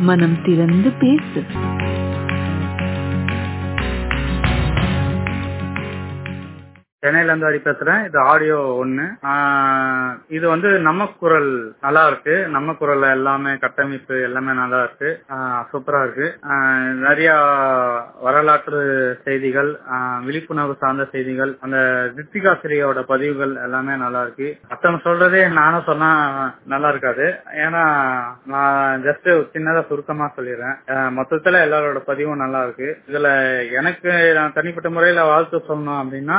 மனம் திறந்து பேசு சென்னையில இருந்து அடி பேசுறேன் இது ஆடியோ ஒண்ணு ஆஹ் இது வந்து நம்ம குரல் நல்லா இருக்கு நம்ம குரல்ல எல்லாமே கட்டமைப்பு எல்லாமே நல்லா இருக்கு ஆஹ் சூப்பரா இருக்கு ஆஹ் நிறைய வரலாற்று செய்திகள் ஆஹ் விழிப்புணர்வு சார்ந்த செய்திகள் அந்த ரித்திகாசிரியோட பதிவுகள் எல்லாமே நல்லா இருக்கு மத்தவங்க சொல்றதே நானும் சொன்னா நல்லா இருக்காது ஏன்னா நான் ஜஸ்ட் சின்னதா சுருக்கமா சொல்லிடுறேன் ஆஹ் மொத்தத்துல எல்லாரோட பதிவும் நல்லா இருக்கு இதுல எனக்கு நான் தனிப்பட்ட முறையில வாழ்த்து சொல்லணும் அப்படின்னா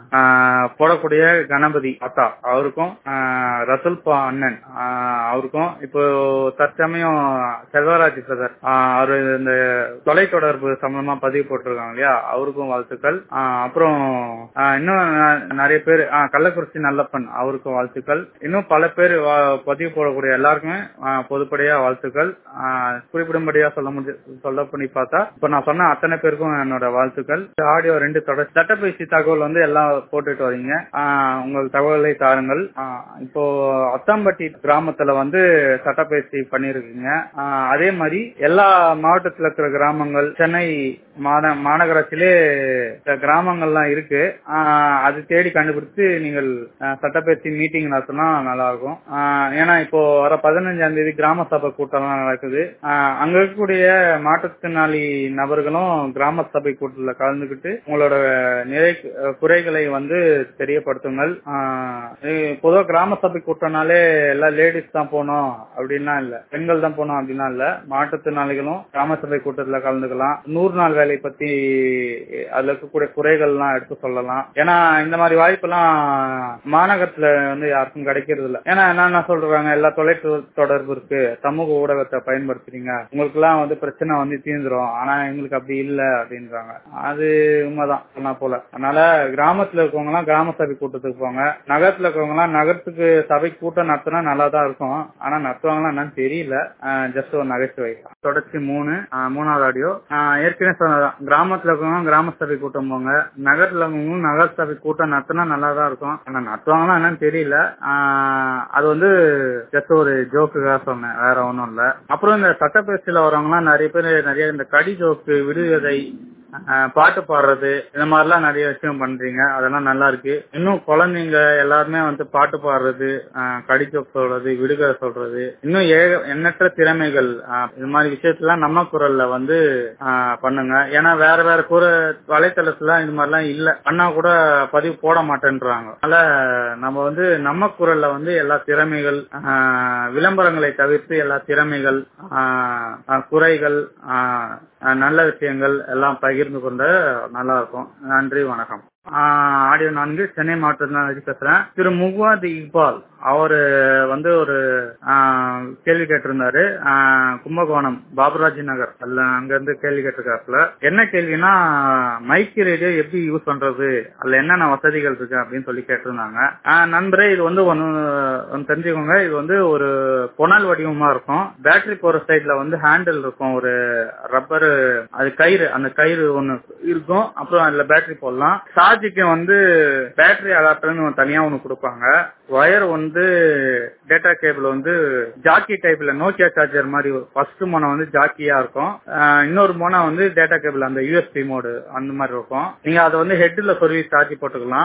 ஆஹ் போடக்கூடிய கணபதி அத்தா அவருக்கும் ஆஹ் ரசுல்பா அண்ணன் ஆஹ் அவருக்கும் இப்போ தற்சமயம் செல்வராஜ் பிரதர் ஆஹ் அவரு இந்த தொலைத்தொடர்பு சம்பந்தமா பதிவு போட்டிருக்காங்க இல்லையா அவருக்கும் வாழ்த்துக்கள் ஆஹ் அப்புறம் ஆஹ் இன்னும் ந- நிறைய பேர் ஆஹ் கள்ளக்குறிச்சி நல்லப்பன் அவருக்கும் வாழ்த்துக்கள் இன்னும் பல பேர் வா- பதிவு போடக்கூடிய எல்லாருக்குமே ஆஹ் பொதுப்படையா வாழ்த்துக்கள் ஆஹ் குறிப்பிடும்படியா சொல்ல முடிய சொல்ல பண்ணி பார்த்தா இப்ப நான் சொன்ன அத்தனை பேருக்கும் என்னோட வாழ்த்துக்கள் ஆடியோ ரெண்டு தொடர் சட்டப்பயிற்சி தகவல் வந்து எல்லாம் போட்டுட்டு வரீங்க ஆஹ் உங்கள் தகவலை தாருங்கள் ஆஹ் இப்போ அத்தாம்பட்டி கிராமத்துல வந்து சட்டப்பயிற்சி பண்ணிருக்கீங்க ஆஹ் அதே மாதிரி எல்லா மாவட்டத்துல இருக்கிற கிராமங்கள் சென்னை மாந- மாநகராட்சியிலே சில கிராமங்கள்லாம் இருக்கு ஆஹ் அது தேடி கண்டுபிடிச்சு நீங்கள் ஆஹ் சட்டப்பயிற்சி மீட்டிங் நடத்தினா நல்லா இருக்கும் ஆஹ் ஏன்னா இப்போ வர பதினஞ்சாம் தேதி கிராம சபை கூட்டம்லாம் நடக்குது ஆஹ் அங்க இருக்கக்கூடிய மாற்றுத்திறனாளி நபர்களும் கிராம சபை கூட்டத்துல கலந்துக்கிட்டு உங்களோட நிறை குறைகளை வந்து தெரியப்படுத்துங்கள் ஆஹ் இது பொதுவா கிராம சபை கூட்டம்னாலே எல்லாம் லேடிஸ் தான் போகணும் அப்படின்னா இல்ல பெண்கள் தான் போகணும் அப்படின்னா இல்ல மாற்றுத்திறனாளிகளும் கிராம சபை கூட்டத்துல கலந்துக்கலாம் நூறு நாள் வேலை பத்தி அதுல இருக்கக்கூடிய குறைகள்லாம் எடுத்து சொல்லலாம் ஏன்னா இந்த மாதிரி வாய்ப்பெல்லாம் மாநகரத்துல வந்து யாருக்கும் கிடைக்கிறது இல்ல ஏன்னா என்ன சொல்றாங்க எல்லா தொலை தொடர்பு இருக்கு சமூக ஊடகத்தை பயன்படுத்துறீங்க உங்களுக்கு எல்லாம் வந்து பிரச்சனை வந்து தீர்ந்துரும் ஆனா எங்களுக்கு அப்படி இல்ல அப்படின்றாங்க அது உண்மைதான் சொன்னா போல அதனால கிராமத்துல இருக்கவங்க எல்லாம் கிராம சபை கூட்டத்துக்கு போங்க நகரத்துல இருக்கவங்க எல்லாம் நகரத்துக்கு சபை கூட்டம் நடத்தினா நல்லா தான் இருக்கும் ஆனா நடத்துவாங்களா என்னன்னு தெரியல ஜஸ்ட் ஒரு நகைச்சுவை தொடர்ச்சி மூணு ஆஹ் மூணாவது ஆடியோ ஏற்கனவே சொன்னதான் கிராமத்துல இருக்கவங்க கிராம சபை கூட்டம் போங்க நகரத்துல இருக்கவங்க நகர சபை கூட்டம் நடத்தினா நல்லா தான் இருக்கும் ஆனா நடத்துவாங்களா என்னன்னு தெரியல ஆஹ் அது வந்து ஜஸ்ட் ஒரு ஜோக்குக்காக சொன்னேன் வேற ஒண்ணும் இல்ல அப்புறம் இந்த சட்டப்பேசியில வரவங்க நிறைய பேர் நிறைய இந்த கடி ஜோக்கு விடுகதை ஆஹ் பாட்டு பாடுறது இந்த மாதிரிலாம் நிறைய விஷயம் பண்றீங்க அதெல்லாம் நல்லா இருக்கு இன்னும் குழந்தைங்க எல்லாருமே வந்து பாட்டு பாடுறது ஆஹ் கடிச்சோக் சொல்றது விடுகதை சொல்றது இன்னும் ஏக எண்ணற்ற திறமைகள் ஆஹ் இது மாதிரி விஷயத்தெல்லாம் நம்ம குரல்ல வந்து ஆஹ் பண்ணுங்க ஏன்னா வேற வேற குர வலைத்தளத்துல இது மாதிரிலாம் இல்ல பண்ணா கூட பதிவு போட மாட்டேன்றாங்க அதனால நம்ம வந்து நம்ம குரல்ல வந்து எல்லா திறமைகள் ஆஹ் விளம்பரங்களை தவிர்த்து எல்லா திறமைகள் ஆஹ் ஆஹ் குறைகள் ஆஹ் ஆஹ் நல்ல விஷயங்கள் எல்லாம் பகிர்ந்து கொண்ட நல்லா இருக்கும் நன்றி வணக்கம் ஆஹ் ஆடியோ நான்கு சென்னை மாவட்டத்தில் பேசுறேன் திரு முகுவாத் இக்பால் அவரு வந்து ஒரு ஆஹ், கேள்வி கேட்டிருந்தாரு ஆஹ், கும்பகோணம் பாபுராஜி நகர் அல்ல அங்க இருந்து கேள்வி கேட்டிருக்காப்புல என்ன கேள்வினா மைக் ரேடியோ எப்படி யூஸ் பண்றது அதுல என்னென்ன வசதிகள் இருக்கு அப்படின்னு சொல்லி கேட்டிருந்தாங்க ஆஹ், நண்பரே இது வந்து ஒன்னு ஒன்னு தெரிஞ்சுக்கோங்க இது வந்து ஒரு பொனல் வடிவமா இருக்கும் பேட்டரி போற சைட்ல வந்து ஹேண்டில் இருக்கும் ஒரு ரப்பர் அது கயிறு அந்த கயிறு ஒண்ணு இருக்கும் அப்புறம் அதுல பேட்டரி போடலாம் சார்ஜுக்கு வந்து பேட்டரி அடாப்டர்னு தனியா ஒண்ணு கொடுப்பாங்க ஒயர் வந்து டேட்டா கேபிள் வந்து ஜாக்கி டைப்ல நோக்கியா சார்ஜர் மாதிரி ஃபர்ஸ்ட் மோனை வந்து ஜாக்கியா இருக்கும் ஆஹ் இன்னொரு மோனை வந்து டேட்டா கேபிள் அந்த யூஎஸ்பி மோடு அந்த மாதிரி இருக்கும் நீங்க அதை வந்து ஹெட்ல சொருவி சார்ஜ் போட்டுக்கலாம்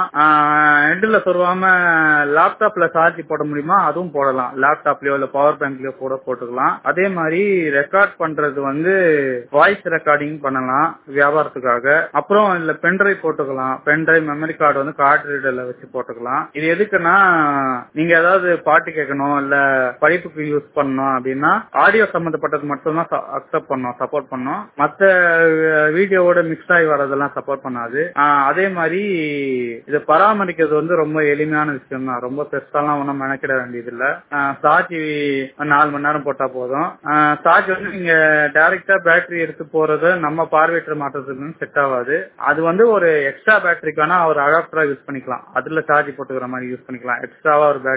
ஹெட்ல சொருவாம லேப்டாப்ல சார்ஜ் போட முடியுமா அதுவும் போடலாம் லேப்டாப்லயோ இல்ல பவர் பேங்க்லயோ கூட போட்டுக்கலாம் அதே மாதிரி ரெக்கார்ட் பண்றது வந்து வாய்ஸ் ரெக்கார்டிங் பண்ணலாம் வியாபாரத்துக்காக அப்புறம் இதுல பென்ட்ரைவ் போட்டுக்கலாம் பென்ட்ரைவ் மெமரி கார்டு வந்து கார்டு ரீடர்ல வச்சு போட்டுக்கலாம் இது எதுக்குன்னா நீங்க ஏதாவது பாட்டு கேட்கணும் இல்ல படிப்புக்கு யூஸ் பண்ணணும் அப்படின்னா ஆடியோ சம்பந்தப்பட்டது மட்டும் தான் அக்செப்ட் பண்ணோம் சப்போர்ட் பண்ணோம் மத்த வீடியோவோட மிக்ஸ் ஆகி வரதெல்லாம் சப்போர்ட் பண்ணாது ஆஹ் அதே மாதிரி இதை பராமரிக்கிறது வந்து ரொம்ப எளிமையான விஷயம் தான் ரொம்ப பெருசாலாம் ஒன்றும் மெனக்கிட வேண்டியது இல்ல சார்ஜ் நாலு மணி நேரம் போட்டா போதும் சார்ஜ் வந்து நீங்க டைரக்டா பேட்டரி எடுத்து போறது நம்ம பார்வையற்ற மாற்றத்துக்கு செட் ஆகாது அது வந்து ஒரு எக்ஸ்ட்ரா பேட்டரிக்கு வேணா ஒரு அடாப்டரா யூஸ் பண்ணிக்கலாம் அதுல சார்ஜ் போட்டுக்கிற மாதிரி யூஸ் பண்ணிக்கலாம் எக்ஸ்ட்ராவா ஒரு பேட்டரி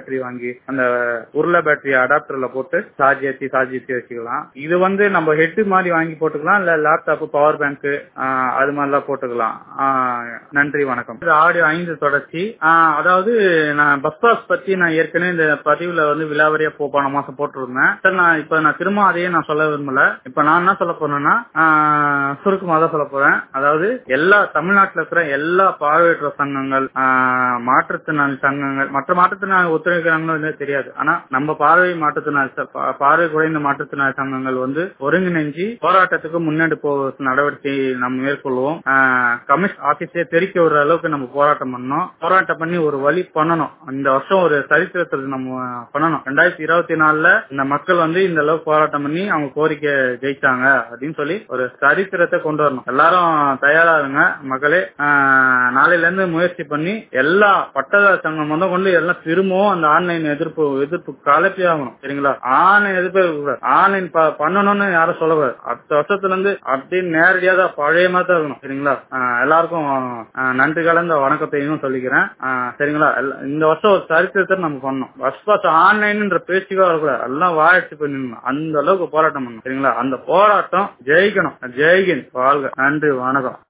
பேட்டரி வாங்கி அந்த உருளை பேட்டரி அடாப்டர்ல போட்டு சார்ஜ் ஏற்றி சார்ஜ் ஏற்றி வச்சுக்கலாம் இது வந்து நம்ம ஹெட் மாதிரி வாங்கி போட்டுக்கலாம் இல்ல லேப்டாப் பவர் பேங்க் அது மாதிரிலாம் போட்டுக்கலாம் ஆஹ் நன்றி வணக்கம் இது ஆடியோ ஐந்து தொடர்ச்சி ஆஹ் அதாவது நான் பஸ் பாஸ் பத்தி நான் ஏற்கனவே இந்த பதிவுல வந்து விலாவரியா போ போன மாசம் போட்டிருந்தேன் சார் நான் இப்ப நான் திரும்ப அதையே நான் சொல்ல விரும்பல இப்ப நான் என்ன சொல்ல போறேன்னா ஆஹ் சுருக்கமா தான் சொல்ல போறேன் அதாவது எல்லா தமிழ்நாட்டுல இருக்கிற எல்லா பார்வையற்ற சங்கங்கள் ஆஹ் மாற்றுத்திறனாளி சங்கங்கள் மற்ற மாற்றுத்திறனாளி ஒத்துழைக்கிறாங்களோ இல்லையோ தெரியாது ஆனா நம்ம பார்வை மாற்றுத்திறனாளி ச- பா- பார்வை குறைந்த மாற்றுத்திறனாளி சங்கங்கள் வந்து ஒருங்கிணைஞ்சு போராட்டத்துக்கு முன்னெடு போ நடவடிக்கை நம்ம மேற்கொள்வோம் கமிஷன் ஆபீஸே தெரிக்க விடுற அளவுக்கு நம்ம போராட்டம் பண்ணோம் போராட்டம் பண்ணி ஒரு வழி பண்ணணும் இந்த வருஷம் ஒரு சரித்திரத்தை நம்ம பண்ணணும் ரெண்டாயிரத்தி இருபத்தி நாலுல இந்த மக்கள் வந்து இந்த அளவுக்கு போராட்டம் பண்ணி அவங்க கோரிக்கை ஜெயிச்சாங்க அப்படின்னு சொல்லி ஒரு சரித்திரத்தை கொண்டு வரணும் எல்லாரும் தயாரா இருங்க மக்களே ஆஹ் நாளையில இருந்து முயற்சி பண்ணி எல்லா பட்டதாரி சங்கம் முத கொண்டு எல்லாம் திரும்பவும் அந்த ஆன்லைன் எதிர்ப்பு எதிர்ப்பு கலப்பி ஆகணும் சரிங்களா ஆன்லைன் எதிர்ப்பு இருக்கக்கூடாது. ஆன்லைன் ப- பண்ணணும்னு யாரும் சொல்லக்கூடாது அடுத்த வருஷத்துல இருந்து அப்படியே நேரடியா தான் பழைய மாதிரி தான் இருக்கணும் சரிங்களா ஆஹ் எல்லாருக்கும் ஆஹ் நன்றி கலந்த வணக்கத்தையும் சொல்லிக்கிறேன் ஆஹ் சரிங்களா எல்லா- இந்த வருஷம் ஒரு சரித்திரத்தை நம்ம பண்ணணும் பஸ் பாஸ் ஆன்லைன்ன்ற பேச்சுக்கே வரக்கூடாது எல்லாம் வாழச்சு பண்ணி அந்த அளவுக்கு போராட்டம் பண்ணணும் சரிங்களா அந்த போராட்டம் ஜெயிக்கணும் ஜெய்கின் வாழ்க நன்றி வணக்கம்